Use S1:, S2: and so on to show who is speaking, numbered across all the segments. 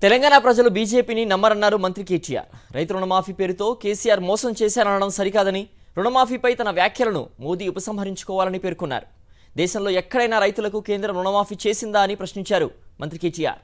S1: తెలంగాణ ప్రజలు బీజేపీని నమ్మరన్నారు మంత్రి కేటీఆర్ రైతు రుణమాఫీ పేరుతో కేసీఆర్ మోసం చేశారనడం సరికాదని రుణమాఫీపై తన వ్యాఖ్యలను మోదీ ఉపసంహరించుకోవాలని పేర్కొన్నారు దేశంలో ఎక్కడైనా రైతులకు కేంద్రం రుణమాఫీ చేసిందా అని ప్రశ్నించారు మంత్రి కేటీఆర్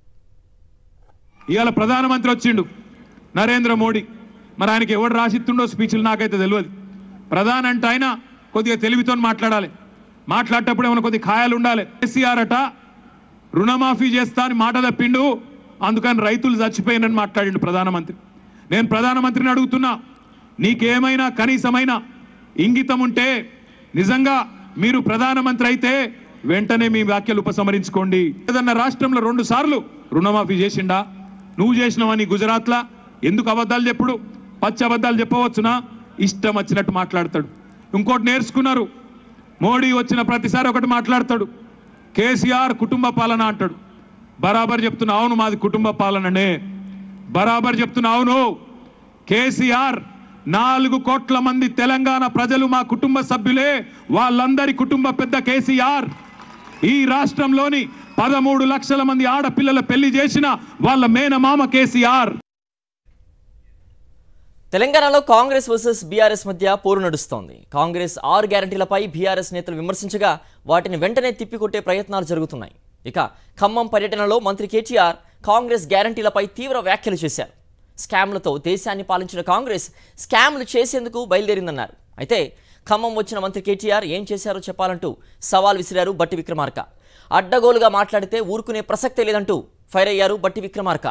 S2: ఇవాళ ప్రధానమంత్రి వచ్చిండు నరేంద్ర మోడీ మరి ఆయనకి ఎవడు రాసిస్తుండో స్పీచ్లు నాకైతే తెలియదు ప్రధాని అంటే ఆయన కొద్దిగా తెలివితో మాట్లాడాలి మాట్లాడేటప్పుడు ఏమైనా కొద్ది ఖాయాలు ఉండాలి కేసీఆర్ అట రుణమాఫీ చేస్తా అని మాట తప్పిండు అందుకని రైతులు చచ్చిపోయినని మాట్లాడిండు ప్రధానమంత్రి నేను ప్రధానమంత్రిని అడుగుతున్నా నీకేమైనా కనీసమైన ఇంగితం ఉంటే నిజంగా మీరు ప్రధానమంత్రి అయితే వెంటనే మీ వ్యాఖ్యలు ఉపసంహరించుకోండి ఏదన్నా రాష్ట్రంలో రెండు సార్లు రుణమాఫీ చేసిండా నువ్వు చేసినావని గుజరాత్లా ఎందుకు అబద్ధాలు చెప్పుడు పచ్చి అబద్ధాలు చెప్పవచ్చునా ఇష్టం వచ్చినట్టు మాట్లాడతాడు ఇంకోటి నేర్చుకున్నారు మోడీ వచ్చిన ప్రతిసారి ఒకటి మాట్లాడతాడు కేసీఆర్ కుటుంబ పాలన అంటాడు బరాబర్ చెప్తున్నా అవును మాది కుటుంబ పాలననే బరాబర్ చెప్తున్నా అవును కేసీఆర్ నాలుగు కోట్ల మంది తెలంగాణ ప్రజలు మా కుటుంబ సభ్యులే వాళ్ళందరి కుటుంబ పెద్ద కేసీఆర్ ఈ రాష్ట్రంలోని పదమూడు లక్షల మంది ఆడపిల్లల పెళ్లి చేసిన వాళ్ళ మేనమామ కేసీఆర్
S1: తెలంగాణలో కాంగ్రెస్ వర్సెస్ బీఆర్ఎస్ మధ్య పోరు నడుస్తోంది కాంగ్రెస్ ఆరు గ్యారంటీలపై బీఆర్ఎస్ నేతలు విమర్శించగా వాటిని వెంటనే తిప్పికొట్టే ప్రయత్నాలు జరుగుతున్నాయి ఇక ఖమ్మం పర్యటనలో మంత్రి కేటీఆర్ కాంగ్రెస్ గ్యారంటీలపై తీవ్ర వ్యాఖ్యలు చేశారు స్కామ్లతో దేశాన్ని పాలించిన కాంగ్రెస్ స్కామ్లు చేసేందుకు బయలుదేరిందన్నారు అయితే ఖమ్మం వచ్చిన మంత్రి కేటీఆర్ ఏం చేశారో చెప్పాలంటూ సవాల్ విసిరారు బట్టి విక్రమార్క అడ్డగోలుగా మాట్లాడితే ఊరుకునే ప్రసక్తే లేదంటూ ఫైర్ అయ్యారు బట్టి విక్రమార్క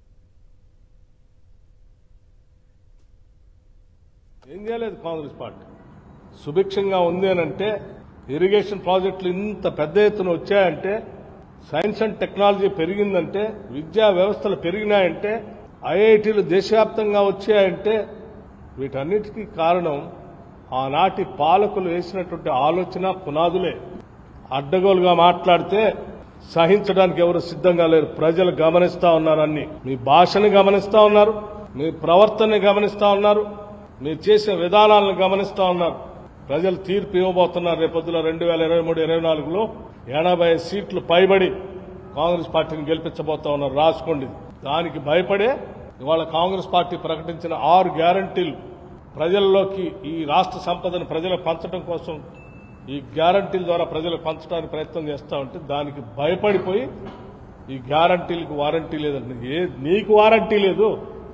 S3: ఏం చేయలేదు కాంగ్రెస్ పార్టీ సుభిక్షంగా ఉంది అని అంటే ఇరిగేషన్ ప్రాజెక్టులు ఇంత పెద్ద ఎత్తున వచ్చాయంటే సైన్స్ అండ్ టెక్నాలజీ పెరిగిందంటే విద్యా వ్యవస్థలు పెరిగినాయంటే ఐఐటీలు దేశవ్యాప్తంగా వచ్చాయంటే వీటన్నిటికీ కారణం ఆనాటి పాలకులు వేసినటువంటి ఆలోచన పునాదులే అడ్డగోలుగా మాట్లాడితే సహించడానికి ఎవరు సిద్ధంగా లేరు ప్రజలు గమనిస్తా ఉన్నారు అన్ని మీ భాషని గమనిస్తా ఉన్నారు మీ ప్రవర్తనని గమనిస్తా ఉన్నారు మీరు చేసే విధానాలను గమనిస్తా ఉన్నారు ప్రజలు తీర్పు ఇవ్వబోతున్నారు రేపొద్దుల రెండు వేల ఇరవై మూడు ఇరవై నాలుగులో ఎనభై సీట్లు పైబడి కాంగ్రెస్ పార్టీని గెలిపించబోతా ఉన్నారు రాసుకోండి దానికి భయపడే ఇవాళ కాంగ్రెస్ పార్టీ ప్రకటించిన ఆరు గ్యారంటీలు ప్రజల్లోకి ఈ రాష్ట్ర సంపదను ప్రజలకు పంచడం కోసం ఈ గ్యారంటీల ద్వారా ప్రజలకు పంచడానికి ప్రయత్నం చేస్తా ఉంటే దానికి భయపడిపోయి ఈ గ్యారంటీలకు వారంటీ లేదండి ఏ నీకు వారంటీ లేదు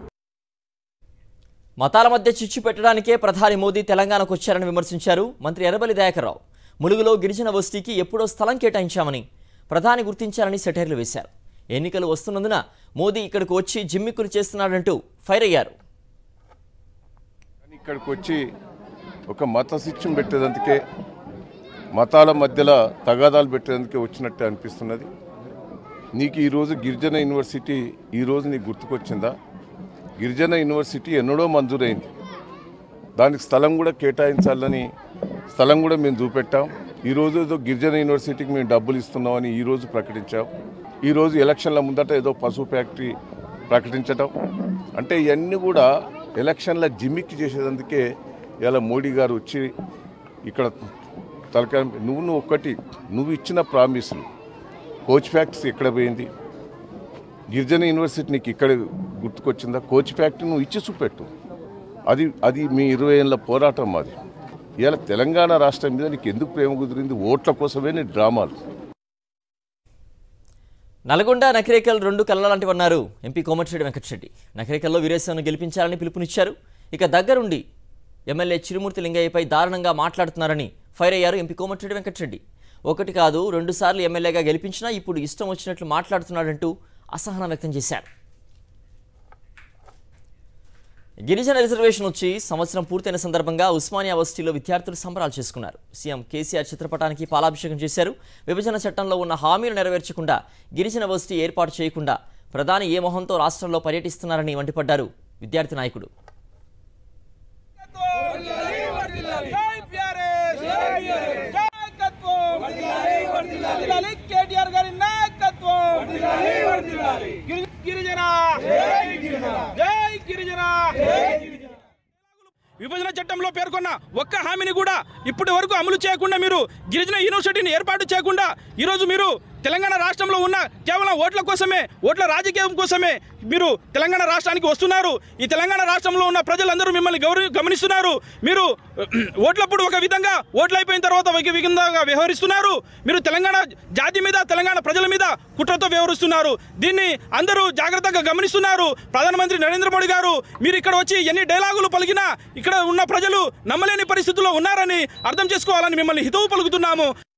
S1: మతాల మధ్య చిచ్చు పెట్టడానికే ప్రధాని మోదీ తెలంగాణకు వచ్చారని విమర్శించారు మంత్రి ఎర్రబెల్లి దయాకర్రావు ములుగులో గిరిజన బస్తీకి ఎప్పుడో స్థలం కేటాయించామని ప్రధాని గుర్తించారని సెటైర్లు వేశారు ఎన్నికలు వస్తున్నందున మోదీ ఇక్కడికి వచ్చి జిమ్మిక్కులు చేస్తున్నాడంటూ ఫైర్ అయ్యారు
S4: కానీ ఇక్కడికి వచ్చి ఒక మత శిక్షణ పెట్టేదందుకే మతాల మధ్యలో తగాదాలు పెట్టేందుకే వచ్చినట్టే అనిపిస్తున్నది నీకు ఈరోజు గిరిజన యూనివర్సిటీ ఈరోజు నీకు గుర్తుకొచ్చిందా గిరిజన యూనివర్సిటీ ఎన్నడో మంజూరైంది దానికి స్థలం కూడా కేటాయించాలని స్థలం కూడా మేము చూపెట్టాం ఈరోజు ఏదో గిరిజన యూనివర్సిటీకి మేము డబ్బులు ఇస్తున్నామని ఈరోజు ప్రకటించాం ఈరోజు ఎలక్షన్ల ముందట ఏదో పశువు ఫ్యాక్టరీ ప్రకటించటం అంటే ఇవన్నీ కూడా ఎలక్షన్ల జిమ్మిక్కి చేసేందుకే ఇలా మోడీ గారు వచ్చి ఇక్కడ తలకాయ నువ్వు నువ్వు ఒక్కటి నువ్వు ఇచ్చిన ప్రామిసులు కోచ్ ఫ్యాక్టరీ ఎక్కడ పోయింది గిరిజన యూనివర్సిటీ నీకు ఇక్కడ గుర్తుకొచ్చిందా కోచ్ ఫ్యాక్టరీ నువ్వు ఇచ్చి చూపెట్టు అది అది మీ ఇరవై ఏళ్ళ పోరాటం మాది ఇవాళ తెలంగాణ రాష్ట్రం మీద నీకు ఎందుకు ప్రేమ కుదిరింది ఓట్ల కోసమే నీ డ్రామాలు
S1: నల్గొండ నకిరేకల్ రెండు కళ్ళలాంటివన్నారు ఎంపీ కోమటిరెడ్డి వెంకటరెడ్డి నకిరేకల్లో వీరేశంను గెలిపించాలని పిలుపునిచ్చారు ఇక దగ్గరుండి ఎమ్మెల్యే చిరుమూర్తి లింగయ్యపై దారుణంగా మాట్లాడుతున్నారని ఫైర్ అయ్యారు ఎంపీ కోమటిరెడ్డి వెంకటరెడ్డి ఒకటి కాదు రెండుసార్లు ఎమ్మెల్యేగా గెలిపించినా ఇప్పుడు ఇష్టం వచ్చినట్లు మాట్లాడుతున్నాడంటూ అసహనం వ్యక్తం చేశారు గిరిజన రిజర్వేషన్ వచ్చి సంవత్సరం పూర్తయిన సందర్భంగా ఉస్మానియా వర్సిటీలో విద్యార్థులు సంబరాలు చేసుకున్నారు సీఎం కేసీఆర్ చిత్రపటానికి పాలాభిషేకం చేశారు విభజన చట్టంలో ఉన్న హామీలు నెరవేర్చకుండా గిరిజన వర్సిటీ ఏర్పాటు చేయకుండా ప్రధాని ఏ మొహంతో రాష్ట్రంలో పర్యటిస్తున్నారని మండిపడ్డారు విద్యార్థి నాయకుడు
S5: జై పిఆర్ఎస్ నాయకత్వం వర్ధిల్లాలి కేటీఆర్ గారి నాయకత్వం గిరి- గిరిజన జై గిరిజన విభజన చట్టంలో పేర్కొన్న ఒక్క హామీని కూడా ఇప్పటి వరకు అమలు చేయకుండా మీరు గిరిజన యూనివర్సిటీని ఏర్పాటు చేయకుండా ఈరోజు మీరు తెలంగాణ రాష్ట్రంలో ఉన్న కేవలం ఓట్ల కోసమే ఓట్ల రాజకీయం కోసమే మీరు తెలంగాణ రాష్ట్రానికి వస్తున్నారు ఈ తెలంగాణ రాష్ట్రంలో ఉన్న ప్రజలందరూ మిమ్మల్ని గౌరవ గమనిస్తున్నారు మీరు ఓట్లప్పుడు ఒక విధంగా ఓట్లు అయిపోయిన తర్వాత ఒక విధంగా వ్యవహరిస్తున్నారు మీరు తెలంగాణ జాతి మీద తెలంగాణ ప్రజల మీద కుట్రతో వ్యవహరిస్తున్నారు దీన్ని అందరూ జాగ్రత్తగా గమనిస్తున్నారు ప్రధానమంత్రి నరేంద్ర మోడీ గారు మీరు ఇక్కడ వచ్చి ఎన్ని డైలాగులు పలికినా ఇక్కడ ఉన్న ప్రజలు నమ్మలేని పరిస్థితుల్లో ఉన్నారని అర్థం చేసుకోవాలని మిమ్మల్ని హితవు పలుకుతున్నాము